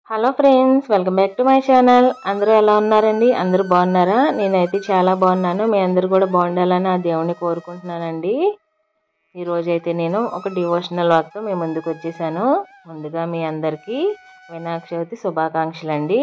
hello friends welcome back to my channel అందరూ ఎలా ఉన్నారండి అందరూ బాగున్నారా నేనైతే చాలా బాగున్నాను మీ అందరూ కూడా బాగుండాలని ఆ దేవుణ్ణి కోరుకుంటున్నానండి ఈరోజు అయితే నేను ఒక డివోషనల్ వాక్తో మీ ముందుకు వచ్చేసాను ముందుగా మీ అందరికీ వినాయక చవితి శుభాకాంక్షలు అండి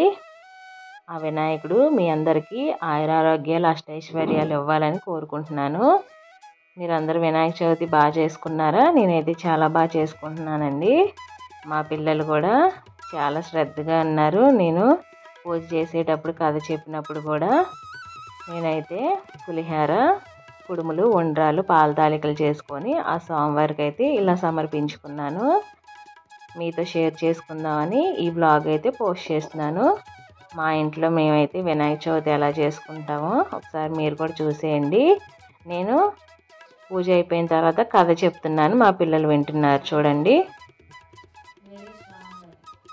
ఆ వినాయకుడు మీ అందరికీ ఆయురారోగ్యాలు అష్టైశ్వర్యాలు ఇవ్వాలని కోరుకుంటున్నాను మీరందరూ వినాయక చవితి బాగా చేసుకున్నారా నేనైతే చాలా బాగా చేసుకుంటున్నానండి మా పిల్లలు కూడా చాలా శ్రద్ధగా ఉన్నారు నేను పూజ చేసేటప్పుడు కథ చెప్పినప్పుడు కూడా నేనైతే పులిహార కుడుములు ఉండ్రాలు పాల తాలికలు చేసుకొని ఆ స్వామివారికి అయితే ఇలా సమర్పించుకున్నాను మీతో షేర్ చేసుకుందామని ఈ బ్లాగ్ అయితే పోస్ట్ చేస్తున్నాను మా ఇంట్లో మేమైతే వినాయక చవితి ఎలా చేసుకుంటామో ఒకసారి మీరు కూడా చూసేయండి నేను పూజ అయిపోయిన తర్వాత కథ చెప్తున్నాను మా పిల్లలు వింటున్నారు చూడండి వెరీ స్ట్రాంగ్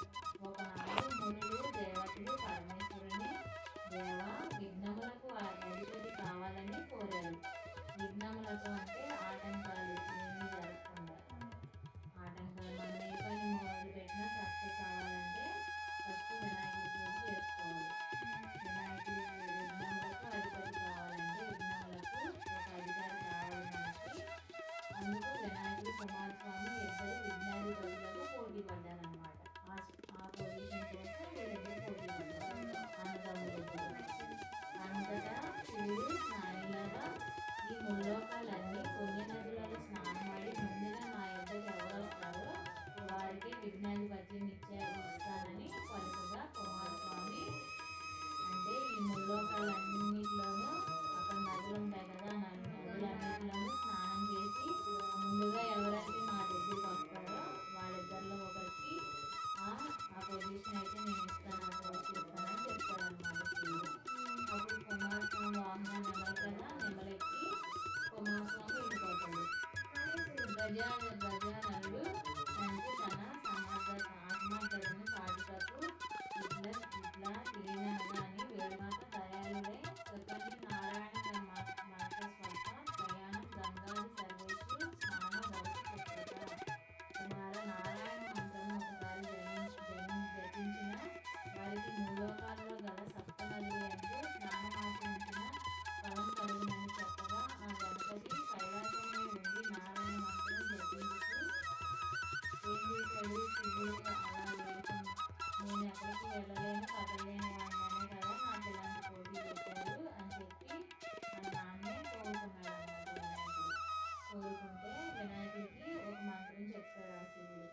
ఒకనాడు మునులు దేవతలు పరమేశ్వరుని దేవ విఘ్నములకు ఆ అధిపతి కావాలని కోరారు విఘ్నములకు అంటే ఆటంకాలు ఏమీ జరగకుండా ఆటంకాలు మనం ఏ పని మొదలు పెట్టినా సక్సెస్ అవ్వాలంటే ఫస్ట్ వినాయకుడి పూజ చేసుకోవాలి వినాయకుడి విఘ్నములకు అధిపతి కావాలంటే విఘ్నములకు ఒక అధికారి కావాలి మనకి అందుకు వినాయకుడు కుమారస్వామి ఇద్దరు విజ్ఞానికులకు పోటీ పడ్డారనమాట ఆ ఆ పొజిషన్ కోసం వీళ్ళిద్దరు పోటీ పడ్డారు అన్నదమ్ములిద్దరు అంతటా శివుడు స్నానిలాగా ఈ ముల్లోకాలన్నీ పుణ్య నదులలో స్నానమాడి ముందుగా నా యొద్దకు ఎవరు వస్తారో వారికి విజ్ఞాధిపత్యం ఇచ్చారు ఇస్తానని పలుకగా కుమారస్వామి అంటే ఈ ముల్లోకాలన్నింటిలోనూ అక్కడ నదులు ఉంటాయి కదా ఆ నది- నదులన్నింటిలోనూ స్నానం చేసి ముందుగా ఎవరైతే నా దగ్గరికి వస్తారో వాళ్ళిద్దరిలో ఒకరికి ఆ ఆ పొజిషన్ అయితే నేను ఇస్తాను ఆ పోస్ట్ ఇస్తానని చెప్తారనమాట శివుడు అప్పుడు కుమారస్వామి వాహనం నెమలి కదా నెమలెక్కి కుమారస్వామి వెళ్ళిపోతాడు గజ గజాననుడు తనకు తన సమర్థత ఆత్మర్థతను చాటుటకు ఇట్లా ఇట్లా ఈయనగా అని వేడుమాత దయాళుడై సుకన్య నారాయణ మాత స్వల్ప ప్రయాణం గంగాది సర్వేషు స్నాన భవతి పుత్రత కుమార నారాయణ మంత్రము ఒకసారి జయించి జయిం జపించిన వారికి మూలోకాల్లో గల సప్తనదులు ఎందు స్నానమాచరించిన ఫలం కలుగునని చెప్పగా ఆ గణపతి కైలాసంలో ఉండి నారాయణ మంత్రం జపించుతూ ఏం చేశాడు శివుడు అలా వేడుకుని నేను ఎక్కడికి వెళ్ళలేను కదలేని వాడిననే కదా నాకు ఇలాంటి పోటీ పెట్టారు అని చెప్పి మా నాన్నే కోరుకున్నాడు అన్నమాట వినాయకుడు కోరుకుంటే వినాయకుడికి ఒక మంత్రం చెప్తాడు ఆ శివుడు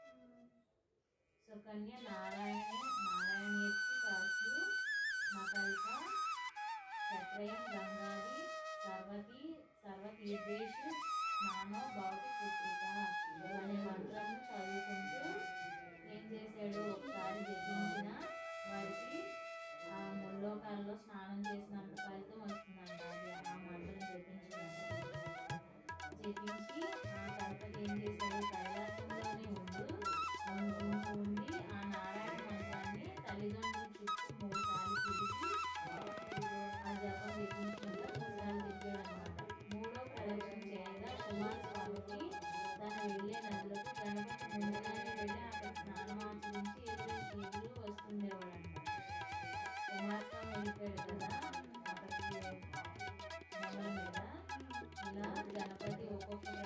సుకన్య నారాయణ నారాయణేత్తి కాసు మకల్ప సత్రయం గంగాది సర్వతి సర్వతీర్థేషు స్నానో భవతి పుత్రిక అనే మంత్రం చదువుకుంటూ ఏం చేశాడు ఒకసారి జపించిన వారికి ఆ ముల్లోకాల్లో స్నానం చేసినంత ఫలితం వస్తుందంట అది ఆ మంత్రం జపించినందుకు జపించి ఆ తర్వాత ఏం చేశాడు కైలాసంలోనే ఉండు ఉండి ఉండి ఆ నారాయణ మంత్రాన్ని తల్లిదండ్రుల చుట్టూ మూడు సార్లు తిరిగి ఆ జపం జపించుకుంటూ మూడు సార్లు తిరిగాడు అనమాట మూడో ప్రదక్షిణ చేయగా కుమారస్వామికి తను వెళ్ళే నదులకు గణపతి ముందుగానే వెళ్ళి అక్కడ స్నానమాచరించి ఎదురు ఎదురు వస్తుండేవాడు కుమారస్వామి వెళ్ళిపోయాడు కదా అక్కడికి నెమల మీద ఇలా గణపతి ఒక్కొక్క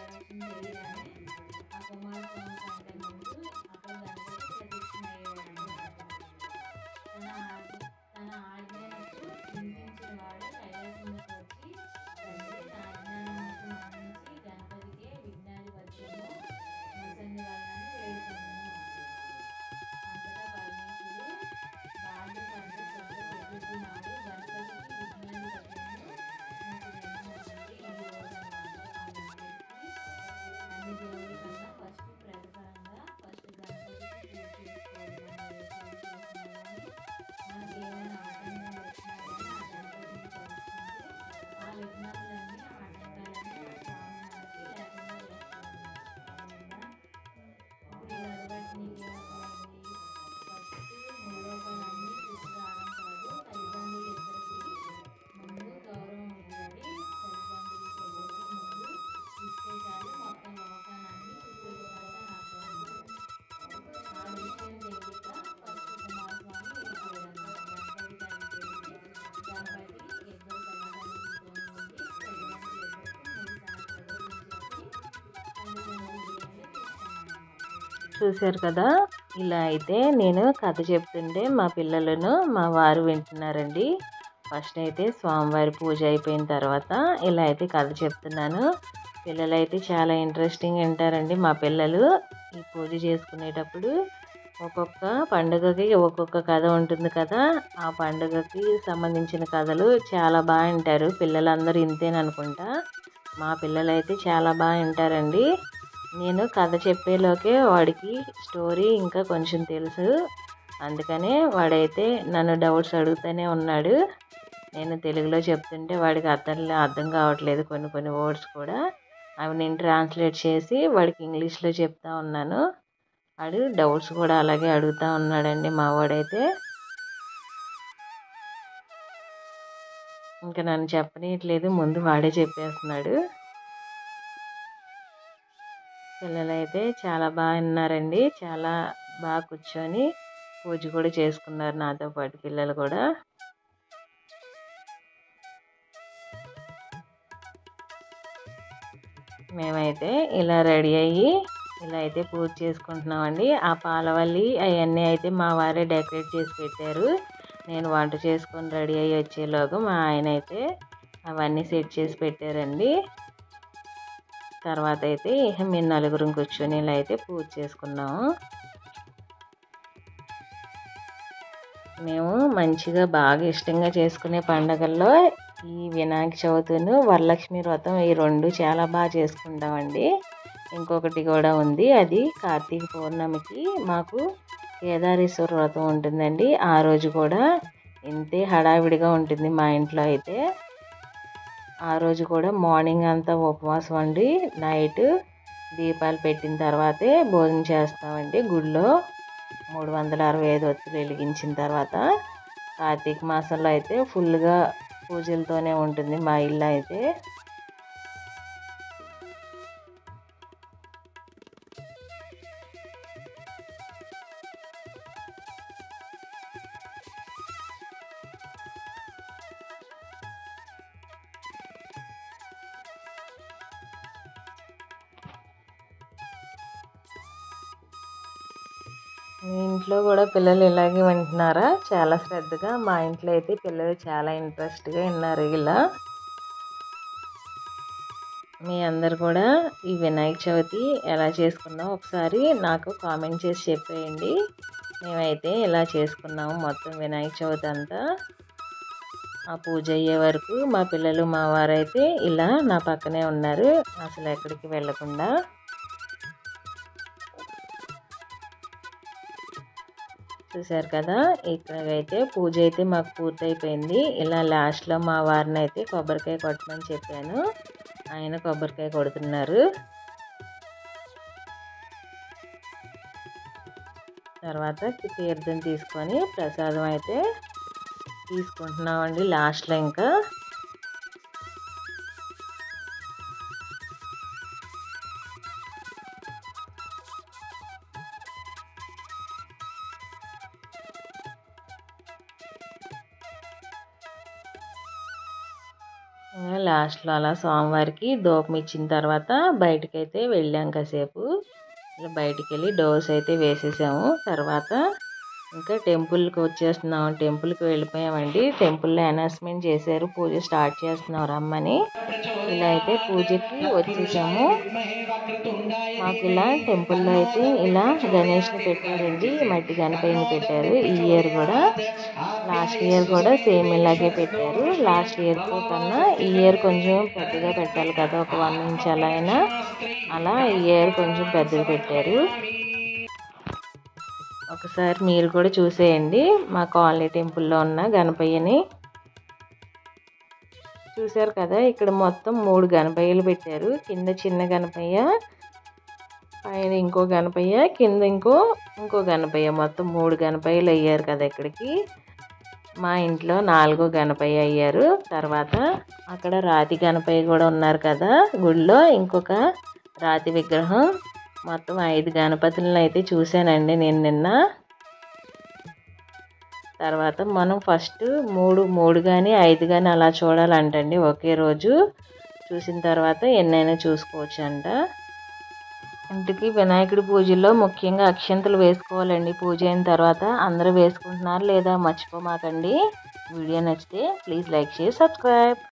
చూశారు కదా ఇలా అయితే నేను కథ చెప్తుంటే మా పిల్లలను మా వారు వింటున్నారండి ఫస్ట్ అయితే స్వామివారి పూజ అయిపోయిన తర్వాత ఇలా అయితే కథ చెప్తున్నాను పిల్లలు అయితే చాలా ఇంట్రెస్టింగ్ వింటారండి మా పిల్లలు ఈ పూజ చేసుకునేటప్పుడు ఒక్కొక్క పండుగకి ఒక్కొక్క కథ ఉంటుంది కదా ఆ పండుగకి సంబంధించిన కథలు చాలా బాగా వింటారు పిల్లలందరూ ఇంతేననుకుంటా మా పిల్లలు అయితే చాలా బాగా వింటారండి నేను కథ చెప్పేలోకే వాడికి స్టోరీ ఇంకా కొంచెం తెలుసు అందుకనే వాడైతే నన్ను డౌట్స్ అడుగుతూనే ఉన్నాడు నేను తెలుగులో చెప్తుంటే వాడికి అర్థం అర్థం కావట్లేదు కొన్ని కొన్ని వర్డ్స్ కూడా అవి నేను ట్రాన్స్లేట్ చేసి వాడికి ఇంగ్లీష్లో చెప్తా ఉన్నాను వాడు డౌట్స్ కూడా అలాగే అడుగుతూ ఉన్నాడండి మా వాడైతే ఇంకా నన్ను చెప్పనీయట్లేదు ముందు వాడే చెప్పేస్తున్నాడు పిల్లలైతే చాలా బాగా విన్నారండి చాలా బాగా కూర్చొని పూజ కూడా చేసుకున్నారు నాతో పాటు పిల్లలు కూడా మేమైతే ఇలా రెడీ అయ్యి ఇలా అయితే పూజ చేసుకుంటున్నామండి ఆ పాలవల్లి అవన్నీ అయితే మా వారే డెకరేట్ చేసి పెట్టారు నేను వంట చేసుకొని రెడీ అయ్యి వచ్చేలోగా మా ఆయన అయితే అవన్నీ సెట్ చేసి పెట్టారండి తర్వాత అయితే ఇక మేము నలుగురం కూర్చొని ఇలా అయితే పూజ చేసుకున్నాము మేము మంచిగా బాగా ఇష్టంగా చేసుకునే పండగల్లో ఈ వినాయక చవితిను వరలక్ష్మి వ్రతం ఈ రెండు చాలా బాగా చేసుకుంటామండి ఇంకొకటి కూడా ఉంది అది కార్తీక పౌర్ణమికి మాకు కేదారేశ్వర వ్రతం ఉంటుందండి ఆ రోజు కూడా ఇంతే హడావిడిగా ఉంటుంది మా ఇంట్లో అయితే ఆ రోజు కూడా మార్నింగ్ అంతా ఉపవాసం అండి నైట్ దీపాలు పెట్టిన తర్వాతే భోజనం చేస్తామండి గుడిలో మూడు వందల అరవై ఐదు ఒత్తులు వెలిగించిన తర్వాత కార్తీక మాసంలో అయితే ఫుల్గా పూజలతోనే ఉంటుంది మా ఇల్లు అయితే మీ ఇంట్లో కూడా పిల్లలు ఇలాగే వింటున్నారా చాలా శ్రద్ధగా మా ఇంట్లో అయితే పిల్లలు చాలా ఇంట్రెస్ట్గా విన్నారు ఇలా మీ అందరు కూడా ఈ వినాయక చవితి ఎలా చేసుకున్నాం ఒకసారి నాకు కామెంట్ చేసి చెప్పేయండి మేమైతే ఇలా చేసుకున్నాము మొత్తం వినాయక చవితి అంతా ఆ పూజ అయ్యే వరకు మా పిల్లలు మా వారైతే ఇలా నా పక్కనే ఉన్నారు అసలు ఎక్కడికి వెళ్ళకుండా చూసారు కదా ఇక్కడైతే పూజ అయితే మాకు పూర్తయిపోయింది ఇలా లాస్ట్లో మా వారిని అయితే కొబ్బరికాయ కొట్టమని చెప్పాను ఆయన కొబ్బరికాయ కొడుతున్నారు తర్వాత తీర్థం తీసుకొని ప్రసాదం అయితే తీసుకుంటున్నామండి లాస్ట్లో ఇంకా లాస్ట్లో అలా సోమవారికి దూపం ఇచ్చిన తర్వాత బయటకైతే వెళ్ళాం కాసేపు ఇలా బయటికి వెళ్ళి డోర్స్ అయితే వేసేసాము తర్వాత ఇంకా టెంపుల్కి వచ్చేస్తున్నాం టెంపుల్కి వెళ్ళిపోయామండి టెంపుల్లో అనౌన్స్మెంట్ చేశారు పూజ స్టార్ట్ చేస్తున్నారు రమ్మని ఇలా అయితే పూజకి వచ్చేసాము మాకు ఇలా టెంపుల్లో అయితే ఇలా గణేష్ని పెట్టారండి మట్టి గణపతిని పెట్టారు ఈ ఇయర్ కూడా లాస్ట్ ఇయర్ కూడా సేమ్ ఇలాగే పెట్టారు లాస్ట్ ఇయర్ కన్నా ఈ ఇయర్ కొంచెం పెద్దగా పెట్టాలి కదా ఒక వన్ ఇంచ్ అలా అయినా అలా ఈ ఇయర్ కొంచెం పెద్దగా పెట్టారు ఒకసారి మీరు కూడా చూసేయండి మా కాలనీ టెంపుల్లో ఉన్న గణపయ్యని చూశారు కదా ఇక్కడ మొత్తం మూడు గణపయ్యలు పెట్టారు కింద చిన్న గణపయ్య పైన ఇంకో గణపయ్య కింద ఇంకో ఇంకో గణపయ్య మొత్తం మూడు గణపయ్యలు అయ్యారు కదా ఇక్కడికి మా ఇంట్లో నాలుగో గణపయ్య అయ్యారు తర్వాత అక్కడ రాతి గణపయ్య కూడా ఉన్నారు కదా గుడిలో ఇంకొక రాతి విగ్రహం మొత్తం ఐదు గణపతులను అయితే చూశానండి నేను నిన్న తర్వాత మనం ఫస్ట్ మూడు మూడు కానీ ఐదు కానీ అలా చూడాలంటండి ఒకే రోజు చూసిన తర్వాత ఎన్నైనా చూసుకోవచ్చు అంట ఇంటికి వినాయకుడి పూజల్లో ముఖ్యంగా అక్షంతలు వేసుకోవాలండి పూజ అయిన తర్వాత అందరూ వేసుకుంటున్నారు లేదా మర్చిపోమాకండి వీడియో నచ్చితే ప్లీజ్ లైక్ షేర్ సబ్స్క్రైబ్